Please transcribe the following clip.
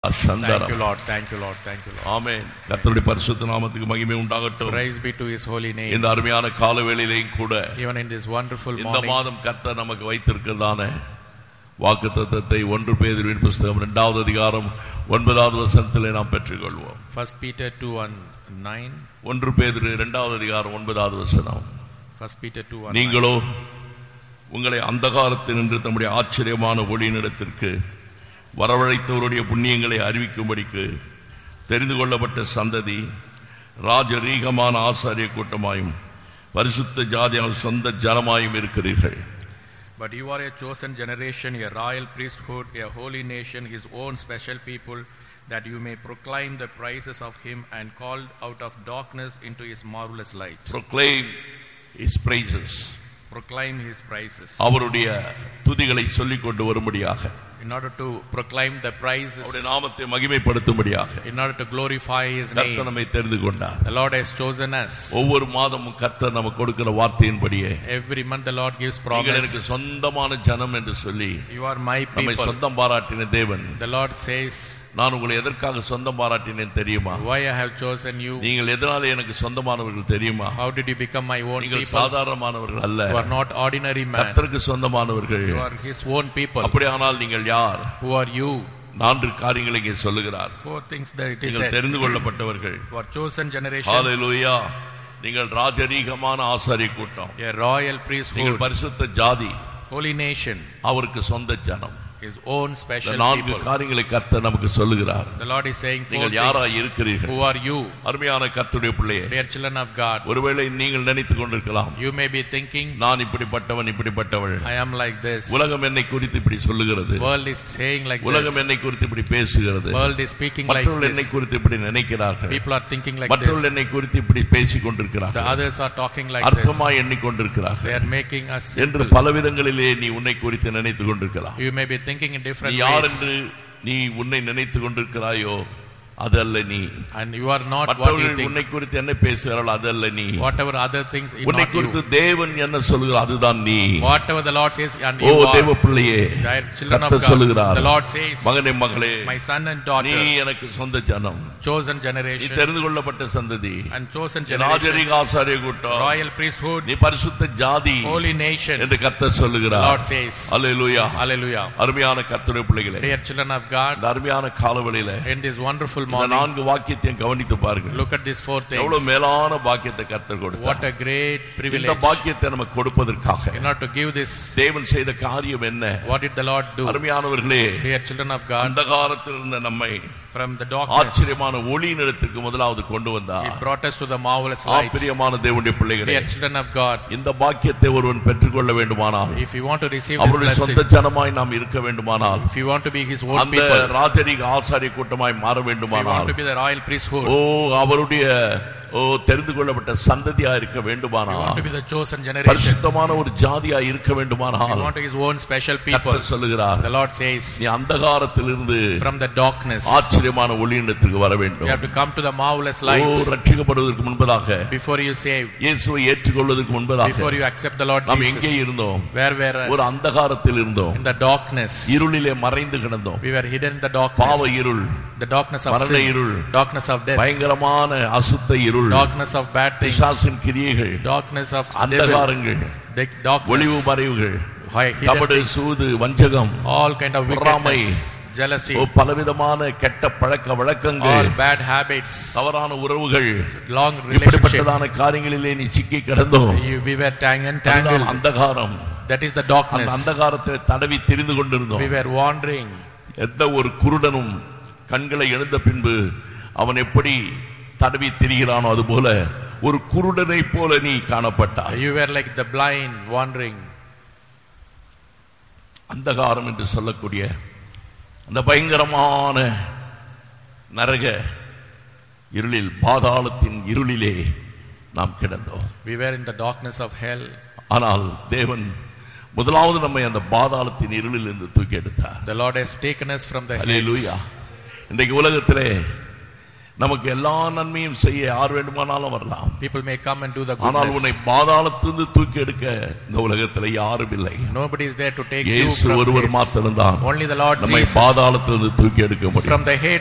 Thank சந்தரம் you, Lord. Thank you, Lord. Thank you, Lord. ஆமென் கர்த்தருடைய பரிசுத்த நாமத்துக்கு மகிமை உண்டாகட்டும் Praise be to His holy name. இந்த அருமையான கால வேளையிலையும் கூட Even in this wonderful இந்த morning, மாதம் கர்த்தர் நமக்கு வைத்திருக்கிறதான வாக்கு தத்தத்தை ஒன்று பேதுருவின் புஸ்தகம் இரண்டாவது அதிகாரம் ஒன்பதாவது வசனத்திலே நாம் பெற்றுக்கொள்வோம் First Peter 2 and 9. ஒன்று பேதுரு இரண்டாவது அதிகாரம் ஒன்பதாவது வசனம் First Peter 2 and 9. நீங்களோ உங்களை அந்தகாரத்தில் நின்று தம்முடைய ஆச்சரியமான ஒளியினிடத்திற்கு வரவழைத்தவருடைய புண்ணியங்களை அறிவிக்கும்படிக்கு தெரிந்து கொள்ளப்பட்ட சந்ததி ராஜரீகமான ஆசாரிய கூட்டமாயும் பரிசுத்த ஜாதியால் சொந்த ஜனமாயும் இருக்கிறீர்கள் But you are a chosen generation, a royal priesthood, a holy nation, His own special people, that you may proclaim the praises of Him and called out of darkness into His marvelous light. proclaim his praises Proclaim His praises. அவருடைய துதிகளை சொல்லிக் கொண்டு வரும்படியாக In order to proclaim the praises, அவருடைய நாமத்தை மகிமைப்படுத்தும்படியாக in order to glorify His கர்த்தர் name, நம்மை தெரிந்து கொண்டார் the Lord has chosen us. ஒவ்வொரு மாதமும் கர்த்தர் நமக்கு கொடுக்கிற வார்த்தையின்படியே Every month the Lord gives நீங்கள் promise. எனக்கு சொந்தமான ஜனம் என்று சொல்லி You are my நம்மை people. சொந்தம் பாராட்டின தேவன் The Lord says, நான் உங்களை எதற்காக சொந்தம் பாராட்டினேன் தெரியுமா Why I have chosen you? நீங்கள் எதனால எனக்கு சொந்தமானவர்கள் தெரியுமா How did you become my own நீங்கள் people? சாதாரணமானவர்கள் அல்ல You are not ordinary man. கர்த்தருக்கு சொந்தமானவர்கள் You are His own people. அப்படியானால் நீங்கள் யார் Who are you? நான்கு காரியங்களை இங்கே சொல்லுகிறார் Four things that it is நீங்கள் said. தெரிந்து கொள்ளப்பட்டவர்கள் You are chosen generation, ஹalleluya நீங்கள் ராஜரீகமான ஆசாரிய கூட்டம் a royal நீங்கள் priesthood, பரிசுத்த ஜாதி holy nation, அவருக்கு சொந்த ஜனம் His own இந்த special நான்கு people. காரியங்களை கர்த்தர் நமக்கு சொல்லுகிறார் The Lord is saying four நீங்கள் யாரா things. இருக்கிறீர்கள் Who are you? அருமையான கர்த்தருடைய பிள்ளையே Dear children of God, ஒருவேளை நீங்கள் நினைத்துக் கொண்டிருக்கலாம் you may be thinking, நான் இப்படிப்பட்டவன் இப்படிப்பட்டவள் I am like this. உலகம் என்னை குறித்து இப்படி சொல்லுகிறது World is saying like உலகம் this. என்னை குறித்து இப்படி பேசுகிறது World is speaking like மற்றவர்கள் என்னை this. குறித்து இப்படி நினைக்கிறார்கள் People are thinking like மற்றவர்கள் this. என்னை குறித்து இப்படி பேசிக் The கொண்டிருக்கிறார்கள் others are talking like this. அற்பமாய் எண்ணிக்கொண்டிருக்கிறார்கள் They are making us என்று simple. பல விதங்களிலே நீ உன்னை குறித்து நினைத்துக் கொண்டிருக்கலாம் You may be thinking in நீ different யார் ways. என்று நீ உன்னை நினைத்துக் கொண்டிருக்கிறாயோ அதல்ல நீ And you are not what you மற்றவர்கள் think. உன்னை குறித்து என்ன பேசுகிறார்கள் அதல்ல நீ Whatever other things, in உன்னை not குறித்து you. தேவன் என்ன சொல்லுகிறார் அதுதான் நீ Whatever the Lord says, and O you are. தேவ பிள்ளையே Dear children of கர்த்தர் God, சொல்லுகிறார் the Lord says, மகனே மகளே My son and நீ daughter, எனக்கு சொந்த ஜனம் chosen நீ generation, தெரிந்து கொள்ளப்பட்ட சந்ததி and chosen generation, ராஜரிக ஆசாரிய கூட்டம் royal priesthood, நீ பரிசுத்த ஜாதி holy nation. என்று கர்த்தர் The சொல்லுகிறார் Lord says, அல்லேலூயா Hallelujah. அருமையான கர்த்தருடைய பிள்ளைகளே Dear children of God, இந்த அருமையான காலவெளியில in this wonderful இந்த morning, நான்கு வாக்கியத்தையும் கவனித்து பாருங்கள் look at these four எவ்வளவு things. மேலான பாக்கியத்தை கர்த்தர் What கொடுத்தார் a great இந்த privilege. பாக்கியத்தை நமக்கு கொடுப்பதற்காக In order to give this, தேவன் செய்த காரியம் என்ன what did the Lord do? அருமையானவர்களே Dear children of God, அந்த காலத்தில் இருந்த நம்மை from the darkness, ஆச்சரியமான ஒளியினிடத்திற்கு முதலாவது கொண்டு வந்தார் He brought us to the marvelous light. ஆச்சரியமான தேவனுடைய பிள்ளைகளே Dear children of God, இந்த பாக்கியத்தை ஒருவன் பெற்றுக்கொள்ள வேண்டுமானால் if you want to receive this அவருடைய blessing, சொந்த ஜனமாய் நாம் இருக்க வேண்டுமானால் if you want to be His own அந்த people, ராஜரிக ஆசாரிய கூட்டமாய் மாற if you want வேண்டுமானால் to be the royal priesthood, ஓ அவருடைய ஓ தெரிந்து கொள்ளப்பட்ட சந்ததியா இருக்க if you want வேண்டுமானால் to be the chosen generation, பரிசுத்தமான ஒரு ஜாதியா இருக்க if you வேண்டுமானால் want to His own special people, கர்த்தர் சொல்லுகிறார் the Lord says, நீ அந்தகாரத்திலிருந்து from the darkness, ஆச்சரியமான ஒளியிடத்திற்கு வர you வேண்டும் have to come to the marvelous O light ரட்சிக்கப்படுவதற்கு முன்பதாக before you save, இயேசுவை ஏற்றுக்கொள்வதற்கு முன்பதாக before you accept the Lord நாம் எங்கே Jesus. இருந்தோம் Where were ஒரு us? அந்தகாரத்தில் இருந்தோம் In the darkness, இருளிலே மறைந்து கிடந்தோம் we were hidden in the பாவ darkness, இருள் the darkness of மரண sin, இருள் darkness of death, பயங்கரமான அசுத்த இருள் darkness of bad things, பிசாசின் கிரியைகள் darkness of devil, அந்தகாரங்கள் the ஒளிவு darkness, மறைவுகள் hi- hidden கபடு things, சூது வஞ்சகம் all kind of பொறாமை, wickedness, jealousy, ஓ, பலவிதமான கெட்ட பழக்க all வழக்கங்கள் bad habits, தவறான உறவுகள் long relationship. இப்படிப்பட்டதான காரியங்களிலே நீ சிக்கி கிடந்தோம் You- We were tang- அதுதான் entangled. அந்தகாரம் That is the அந்த darkness. அந்தகாரத்தில் தடவி திரிந்து கொண்டிருந்தோம் We were wandering. எந்த ஒரு குருடனும் கண்களை எழுந்த பின்பு அவன் எப்படி தடவி திரிகிறானோ அதுபோல ஒரு குருடனை போல நீ காணப்பட்டாய் You were like the blind wandering. அந்தகாரம் என்று சொல்லக்கூடிய அந்த பயங்கரமான நரக இருளில் பாதாளத்தின் இருளிலே நாம் கிடந்தோம் We were in the darkness of hell. ஆனால் தேவன் முதலாவது நம்மை அந்த பாதாளத்தின் இருளில் இருந்து தூக்கி எடுத்தார் The Lord has taken us from the hallelujah hills. இன்றைக்கு உலகத்திலே நமக்கு எல்லா நன்மையும் செய்ய யார் வேண்டுமானாலும் வரலாம் People may come and do the ஆனால் goodness. உன்னை பாதாளத்திலிருந்து தூக்கி எடுக்க இந்த உலகத்துல யாரும் இல்லை Nobody is there to take you இயேசு from ஒருவர் Hades. மாத்திரம்தான் Only the Lord நம்மை Jesus பாதாளத்திலிருந்து தூக்கி எடுக்க முடியும் from the Hades